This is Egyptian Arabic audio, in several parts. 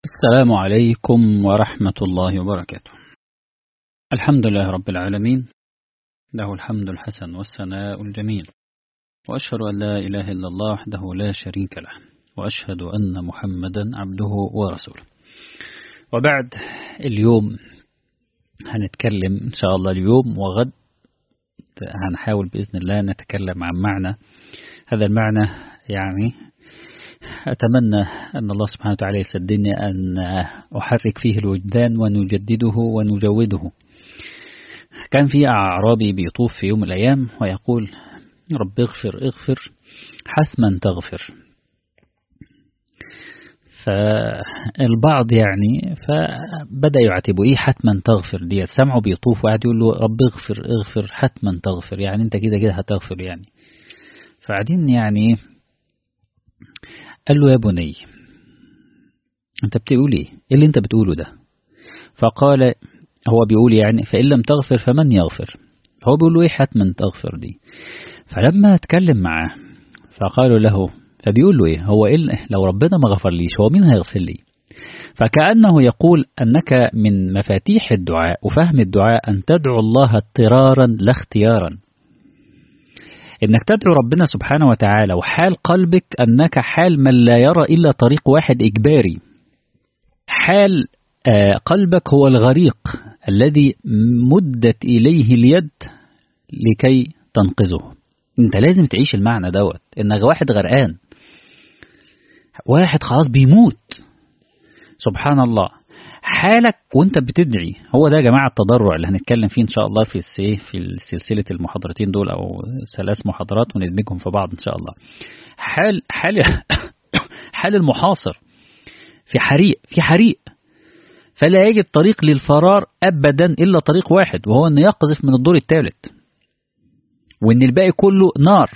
السلام عليكم ورحمة الله وبركاته الحمد لله رب العالمين له الحمد الحسن والثناء الجميل وأشهد أن لا إله إلا الله وحده لا شريك له وأشهد أن محمدا عبده ورسوله وبعد اليوم هنتكلم إن شاء الله اليوم وغد هنحاول بإذن الله نتكلم عن معنى هذا المعنى يعني أتمنى أن الله سبحانه وتعالى يسدني أن أحرك فيه الوجدان ونجدده ونجوده كان في أعرابي بيطوف في يوم من الأيام ويقول رب اغفر اغفر حتما تغفر فالبعض يعني فبدأ يعاتبه إيه حتما تغفر ديت سمعه بيطوف وقاعد يقول له رب اغفر اغفر حتما تغفر يعني أنت كده كده هتغفر يعني فقاعدين يعني قال له يا بني أنت بتقول إيه؟ إيه اللي أنت بتقوله ده؟ فقال هو بيقول يعني فإن لم تغفر فمن يغفر؟ هو بيقول له إيه حتما تغفر دي؟ فلما اتكلم معاه فقالوا له فبيقول له إيه؟ هو إيه لو ربنا ما غفر ليش هو مين هيغفر لي؟ فكأنه يقول أنك من مفاتيح الدعاء وفهم الدعاء أن تدعو الله اضطرارا لا اختيارا انك تدعو ربنا سبحانه وتعالى وحال قلبك انك حال من لا يرى الا طريق واحد اجباري حال قلبك هو الغريق الذي مدت اليه اليد لكي تنقذه انت لازم تعيش المعنى دوت انك واحد غرقان واحد خلاص بيموت سبحان الله حالك وانت بتدعي هو ده يا جماعه التضرع اللي هنتكلم فيه ان شاء الله في في سلسله المحاضرتين دول او ثلاث محاضرات وندمجهم في بعض ان شاء الله حال حال حال المحاصر في حريق في حريق فلا يجد طريق للفرار ابدا الا طريق واحد وهو انه يقذف من الدور الثالث وان الباقي كله نار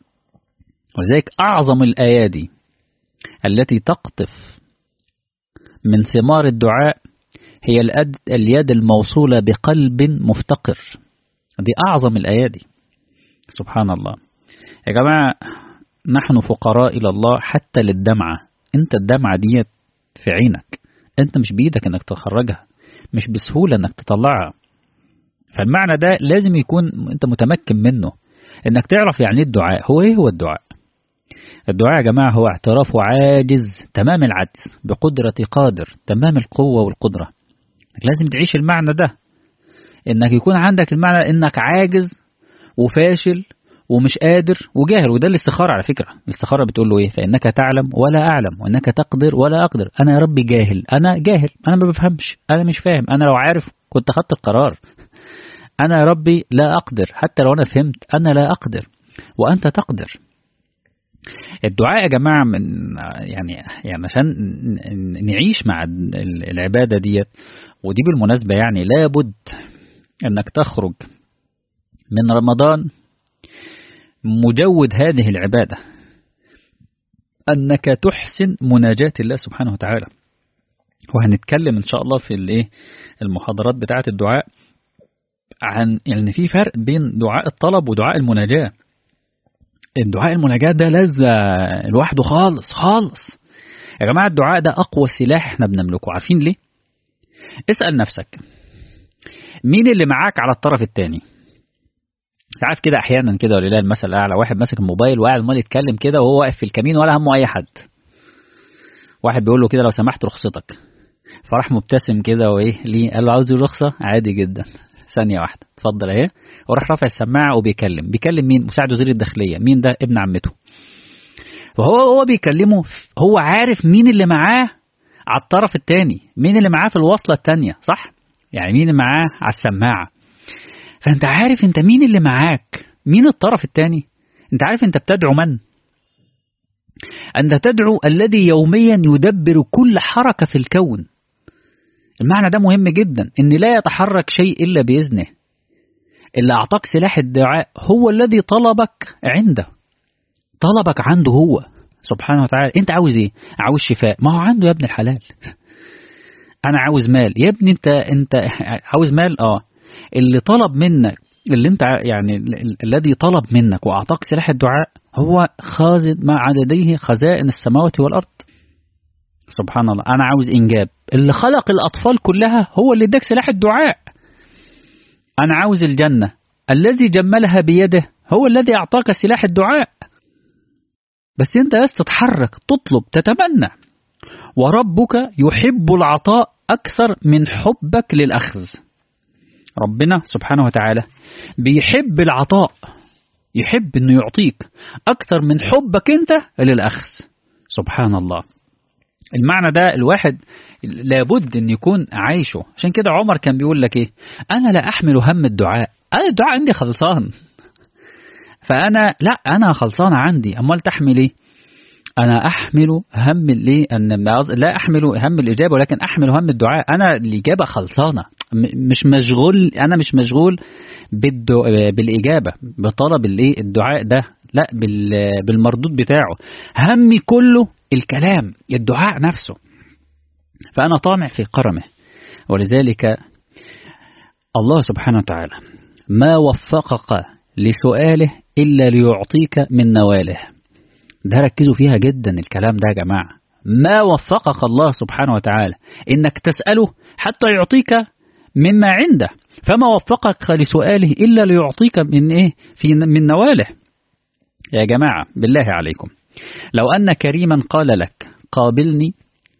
ولذلك اعظم الايادي التي تقطف من ثمار الدعاء هي اليد الموصولة بقلب مفتقر دي أعظم الأيادي سبحان الله يا جماعة نحن فقراء إلى الله حتى للدمعة أنت الدمعة دي في عينك أنت مش بإيدك أنك تخرجها مش بسهولة أنك تطلعها فالمعنى ده لازم يكون أنت متمكن منه أنك تعرف يعني الدعاء هو إيه هو الدعاء الدعاء يا جماعة هو اعتراف عاجز تمام العجز بقدرة قادر تمام القوة والقدرة لازم تعيش المعنى ده انك يكون عندك المعنى انك عاجز وفاشل ومش قادر وجاهل وده الاستخارة على فكرة الاستخارة بتقول له ايه فإنك تعلم ولا أعلم وإنك تقدر ولا أقدر أنا يا ربي جاهل أنا جاهل أنا ما بفهمش أنا مش فاهم أنا لو عارف كنت أخدت القرار أنا يا ربي لا أقدر حتى لو أنا فهمت أنا لا أقدر وأنت تقدر الدعاء يا جماعة من يعني يعني عشان نعيش مع العبادة ديت ودي بالمناسبة يعني لابد أنك تخرج من رمضان مجود هذه العبادة أنك تحسن مناجاة الله سبحانه وتعالى وهنتكلم إن شاء الله في الايه المحاضرات بتاعة الدعاء عن يعني في فرق بين دعاء الطلب ودعاء المناجاه الدعاء المناجاة ده لذة لوحده خالص خالص يا جماعة الدعاء ده أقوى سلاح احنا بنملكه عارفين ليه؟ اسأل نفسك مين اللي معاك على الطرف التاني؟ عارف كده أحيانا كده ولله المثل الأعلى واحد ماسك الموبايل وقاعد عمال يتكلم كده وهو واقف في الكمين ولا همه أي حد واحد بيقول له كده لو سمحت رخصتك فراح مبتسم كده وايه ليه قال له عاوز رخصة عادي جدا ثانية واحدة اتفضل اهي وراح رافع السماعة وبيكلم بيكلم مين مساعد وزير الداخلية مين ده ابن عمته وهو هو بيكلمه هو عارف مين اللي معاه على الطرف التاني مين اللي معاه في الوصلة التانية صح يعني مين اللي معاه على السماعة فانت عارف انت مين اللي معاك مين الطرف التاني انت عارف انت بتدعو من انت تدعو الذي يوميا يدبر كل حركة في الكون المعنى ده مهم جدا ان لا يتحرك شيء الا باذنه اللي أعطاك سلاح الدعاء هو الذي طلبك عنده طلبك عنده هو سبحانه وتعالى انت عاوز ايه عاوز شفاء ما هو عنده يا ابن الحلال انا عاوز مال يا ابني انت انت عاوز مال اه اللي طلب منك اللي انت يعني الذي طلب منك واعطاك سلاح الدعاء هو خازن مع عدديه خزائن السماوات والارض سبحان الله أنا عاوز إنجاب اللي خلق الأطفال كلها هو اللي اداك سلاح الدعاء أنا عاوز الجنة الذي جملها بيده هو الذي أعطاك سلاح الدعاء بس أنت بس تتحرك تطلب تتمنى وربك يحب العطاء أكثر من حبك للأخذ ربنا سبحانه وتعالى بيحب العطاء يحب أنه يعطيك أكثر من حبك أنت للأخذ سبحان الله المعنى ده الواحد لابد أن يكون عايشه عشان كده عمر كان بيقول لك إيه أنا لا أحمل هم الدعاء أنا الدعاء عندي خلصان فأنا لا أنا خلصان عندي أمال تحمل إيه أنا أحمل هم ليه أن لا أحمل هم الإجابة ولكن أحمل هم الدعاء أنا الإجابة خلصانة مش مشغول أنا مش مشغول بالإجابة بطلب الإيه الدعاء ده لا بالمردود بتاعه همي كله الكلام الدعاء نفسه فأنا طامع في كرمه ولذلك الله سبحانه وتعالى ما وفقك لسؤاله إلا ليعطيك من نواله ده ركزوا فيها جدا الكلام ده يا جماعة ما وفقك الله سبحانه وتعالى إنك تسأله حتى يعطيك مما عنده فما وفقك لسؤاله إلا ليعطيك من إيه في من نواله يا جماعة بالله عليكم لو أن كريما قال لك قابلني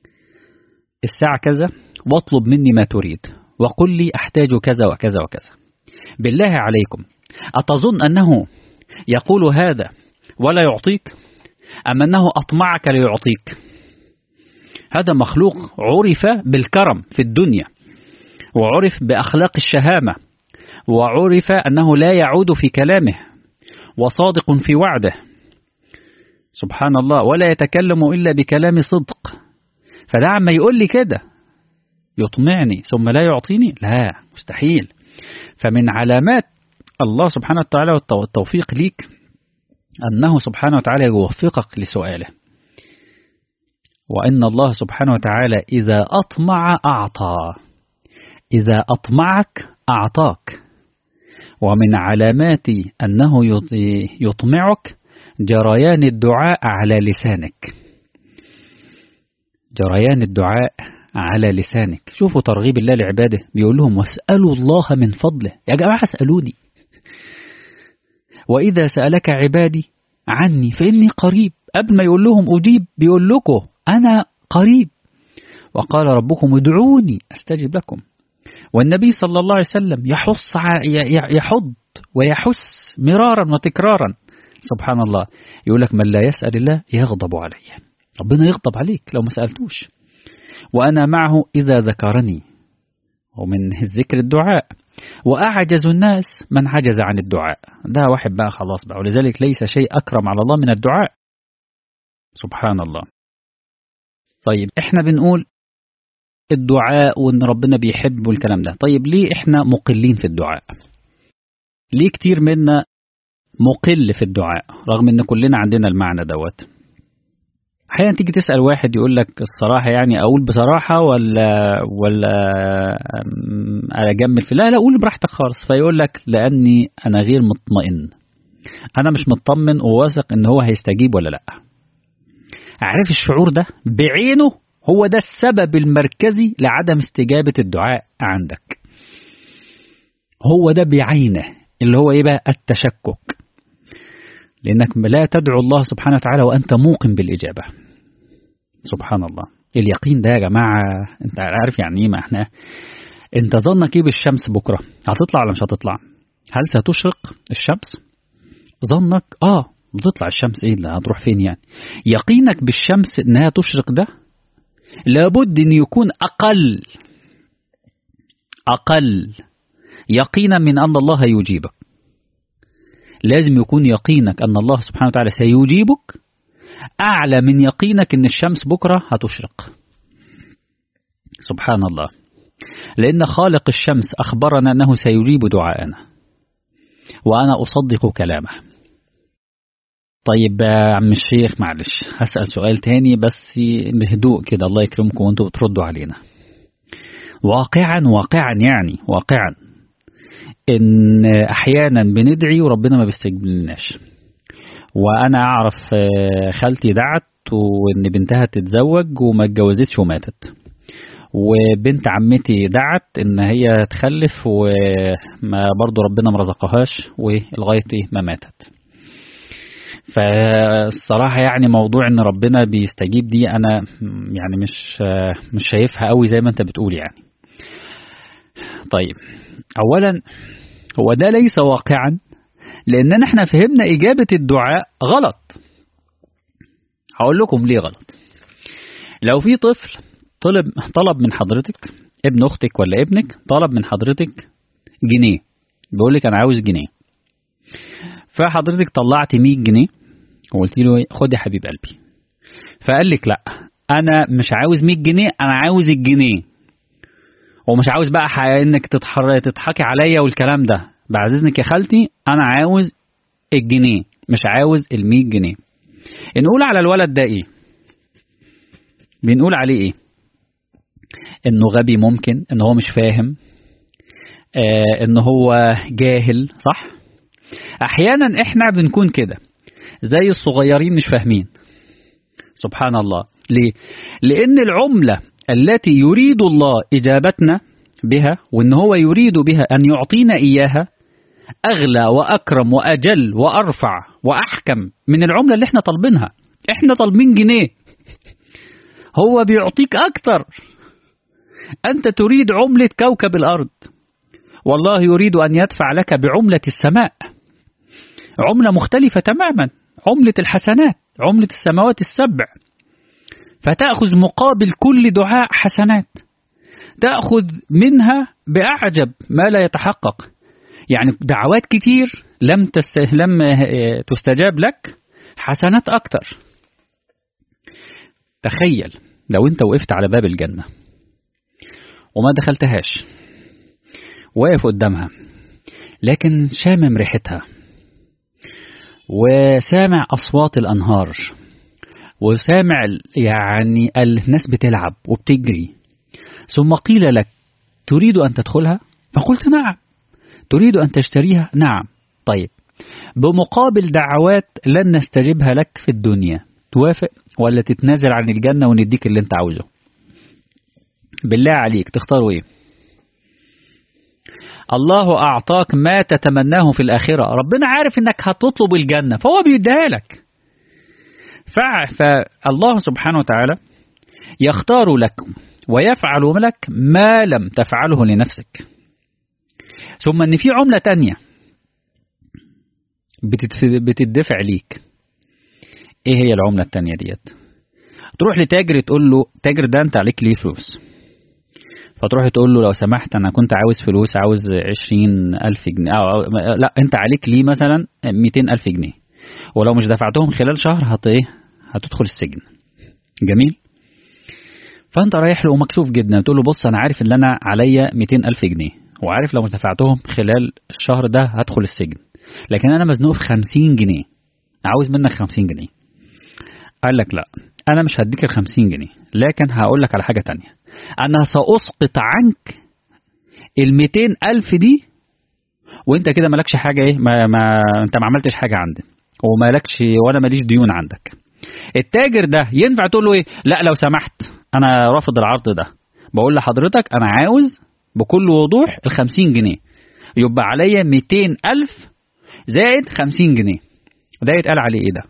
الساعة كذا واطلب مني ما تريد وقل لي أحتاج كذا وكذا وكذا بالله عليكم أتظن أنه يقول هذا ولا يعطيك أم أنه أطمعك ليعطيك هذا مخلوق عرف بالكرم في الدنيا وعرف بأخلاق الشهامة وعرف أنه لا يعود في كلامه وصادق في وعده سبحان الله ولا يتكلم إلا بكلام صدق فده عما يقول لي كده يطمعني ثم لا يعطيني لا مستحيل فمن علامات الله سبحانه وتعالى والتوفيق ليك أنه سبحانه وتعالى يوفقك لسؤاله وأن الله سبحانه وتعالى إذا أطمع أعطى إذا أطمعك أعطاك ومن علامات أنه يطمعك جريان الدعاء على لسانك جريان الدعاء على لسانك شوفوا ترغيب الله لعباده بيقول لهم واسألوا الله من فضله يا جماعة اسألوني وإذا سألك عبادي عني فإني قريب قبل ما يقول لهم أجيب بيقول لكم أنا قريب وقال ربكم ادعوني أستجب لكم والنبي صلى الله عليه وسلم يحص يحض ويحس مرارا وتكرارا سبحان الله يقول لك من لا يسأل الله يغضب عليه ربنا يغضب عليك لو ما سألتوش وأنا معه إذا ذكرني ومن الذكر الدعاء وأعجز الناس من عجز عن الدعاء ده واحد بقى خلاص بقى ولذلك ليس شيء أكرم على الله من الدعاء سبحان الله طيب احنا بنقول الدعاء وان ربنا بيحب والكلام ده طيب ليه احنا مقلين في الدعاء ليه كتير منا مقل في الدعاء رغم ان كلنا عندنا المعنى دوت احيانا تيجي تسال واحد يقول لك الصراحه يعني اقول بصراحه ولا ولا اجمل في لا لا قول براحتك خالص فيقول لك لاني انا غير مطمئن انا مش مطمن وواثق ان هو هيستجيب ولا لا عارف الشعور ده بعينه هو ده السبب المركزي لعدم استجابه الدعاء عندك هو ده بعينه اللي هو ايه بقى التشكك لأنك لا تدعو الله سبحانه وتعالى وأنت موقن بالإجابة سبحان الله اليقين ده يا جماعة أنت عارف يعني إيه ما إحنا أنت ظنك إيه بالشمس بكرة هتطلع ولا مش هتطلع هل ستشرق الشمس ظنك آه بتطلع الشمس إيه اللي هتروح فين يعني يقينك بالشمس إنها تشرق ده لابد أن يكون أقل أقل يقينا من أن الله يجيبك لازم يكون يقينك أن الله سبحانه وتعالى سيجيبك أعلى من يقينك أن الشمس بكرة هتشرق سبحان الله لأن خالق الشمس أخبرنا أنه سيجيب دعاءنا وأنا أصدق كلامه طيب يا عم الشيخ معلش هسأل سؤال تاني بس بهدوء كده الله يكرمكم وانتوا بتردوا علينا واقعا واقعا يعني واقعا ان احيانا بندعي وربنا ما بيستجيب لناش وانا اعرف خالتي دعت وإن بنتها تتزوج وما اتجوزتش وماتت وبنت عمتي دعت إن هي تخلف وما برضو ربنا مرزقهاش ولغاية إيه ما ماتت فالصراحة يعني موضوع إن ربنا بيستجيب دي أنا يعني مش مش شايفها قوي زي ما أنت بتقول يعني طيب أولا هو ده ليس واقعا لأننا احنا فهمنا إجابة الدعاء غلط هقول لكم ليه غلط لو في طفل طلب طلب من حضرتك ابن أختك ولا ابنك طلب من حضرتك جنيه بيقول لك أنا عاوز جنيه فحضرتك طلعت 100 جنيه وقلت له خد يا حبيب قلبي فقال لك لا انا مش عاوز 100 جنيه انا عاوز الجنيه ومش عاوز بقى انك تتحر... تضحكي عليا والكلام ده بعد اذنك يا خالتي انا عاوز الجنيه مش عاوز ال 100 جنيه نقول على الولد ده ايه بنقول عليه ايه انه غبي ممكن ان هو مش فاهم آه ان هو جاهل صح احيانا احنا بنكون كده زي الصغيرين مش فاهمين سبحان الله ليه لان العمله التي يريد الله اجابتنا بها وان هو يريد بها ان يعطينا اياها اغلى واكرم واجل وارفع واحكم من العمله اللي احنا طالبينها احنا طالبين جنيه هو بيعطيك اكتر انت تريد عمله كوكب الارض والله يريد ان يدفع لك بعمله السماء عمله مختلفه تماما عمله الحسنات عمله السماوات السبع فتاخذ مقابل كل دعاء حسنات تاخذ منها باعجب ما لا يتحقق يعني دعوات كتير لم تست... لم تستجاب لك حسنات اكتر تخيل لو انت وقفت على باب الجنه وما دخلتهاش واقف قدامها لكن شامم ريحتها وسامع أصوات الأنهار وسامع يعني الناس بتلعب وبتجري ثم قيل لك تريد أن تدخلها فقلت نعم تريد أن تشتريها نعم طيب بمقابل دعوات لن نستجيبها لك في الدنيا توافق ولا تتنازل عن الجنة ونديك اللي انت عاوزه بالله عليك تختاروا ايه الله أعطاك ما تتمناه في الآخرة ربنا عارف أنك هتطلب الجنة فهو بيديها لك فالله سبحانه وتعالى يختار لك ويفعل لك ما لم تفعله لنفسك ثم أن في عملة تانية بتدفع ليك ايه هي العملة التانية ديت تروح لتاجر تقول له تاجر ده انت عليك ليه فلوس فتروح تقول له لو سمحت انا كنت عاوز فلوس عاوز عشرين الف جنيه أو لا انت عليك ليه مثلا ميتين الف جنيه ولو مش دفعتهم خلال شهر هت ايه هتدخل السجن جميل فانت رايح له ومكسوف جدا تقول له بص انا عارف ان انا عليا ميتين الف جنيه وعارف لو مش دفعتهم خلال الشهر ده هدخل السجن لكن انا مزنوق في خمسين جنيه عاوز منك خمسين جنيه قال لك لا انا مش هديك الخمسين جنيه لكن هقول لك على حاجه تانية أنا سأسقط عنك ال ألف دي وانت كده مالكش حاجة ايه ما, ما انت ما عملتش حاجة عندي ومالكش وانا ماليش ديون عندك التاجر ده ينفع تقول له ايه لا لو سمحت انا رافض العرض ده بقول لحضرتك انا عاوز بكل وضوح ال 50 جنيه يبقى عليا 200 ألف زائد 50 جنيه ده يتقال عليه ايه ده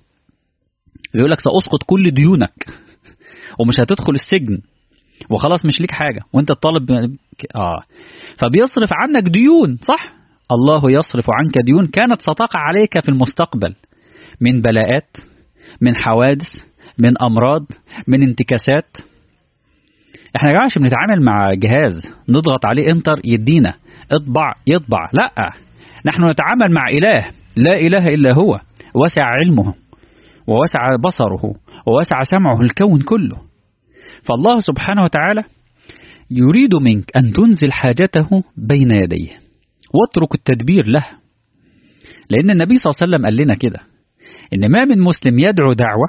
يقول لك سأسقط كل ديونك ومش هتدخل السجن وخلاص مش ليك حاجة وانت الطالب اه فبيصرف عنك ديون صح الله يصرف عنك ديون كانت ستقع عليك في المستقبل من بلاءات من حوادث من أمراض من انتكاسات احنا يا جماعه مش بنتعامل مع جهاز نضغط عليه انتر يدينا اطبع يطبع لا نحن نتعامل مع اله لا اله الا هو وسع علمه ووسع بصره ووسع سمعه الكون كله فالله سبحانه وتعالى يريد منك أن تنزل حاجته بين يديه واترك التدبير له لأن النبي صلى الله عليه وسلم قال لنا كده إن ما من مسلم يدعو دعوة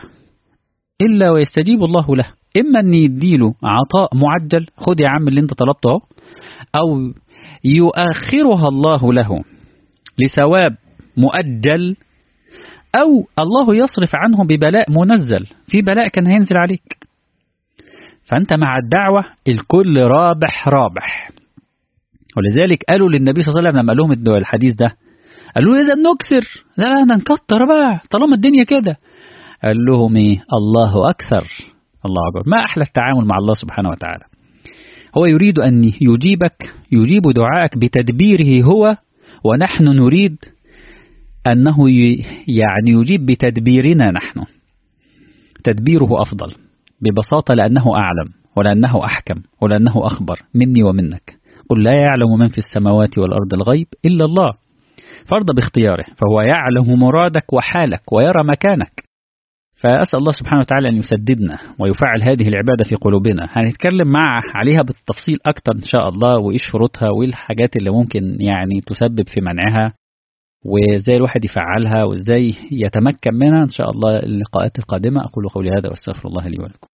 إلا ويستجيب الله له إما أن يديله عطاء معجل خد يا عم اللي أنت طلبته أو يؤخرها الله له لثواب مؤجل أو الله يصرف عنه ببلاء منزل في بلاء كان هينزل عليك فأنت مع الدعوة الكل رابح رابح ولذلك قالوا للنبي صلى الله عليه وسلم لما قال لهم الحديث ده قالوا له إذا نكسر لا ده نكتر بقى طالما الدنيا كده قال لهم إيه الله أكثر الله أكبر ما أحلى التعامل مع الله سبحانه وتعالى هو يريد أن يجيبك يجيب دعائك بتدبيره هو ونحن نريد أنه يعني يجيب بتدبيرنا نحن تدبيره أفضل ببساطة لأنه أعلم ولأنه أحكم ولأنه أخبر مني ومنك قل لا يعلم من في السماوات والأرض الغيب إلا الله فرض باختياره فهو يعلم مرادك وحالك ويرى مكانك فأسأل الله سبحانه وتعالى أن يسددنا ويفعل هذه العبادة في قلوبنا هنتكلم مع عليها بالتفصيل أكتر إن شاء الله وإيش شروطها وإيه الحاجات اللي ممكن يعني تسبب في منعها وإزاي الواحد يفعلها وإزاي يتمكن منها إن شاء الله اللقاءات القادمة أقول قولي هذا وأستغفر الله لي ولكم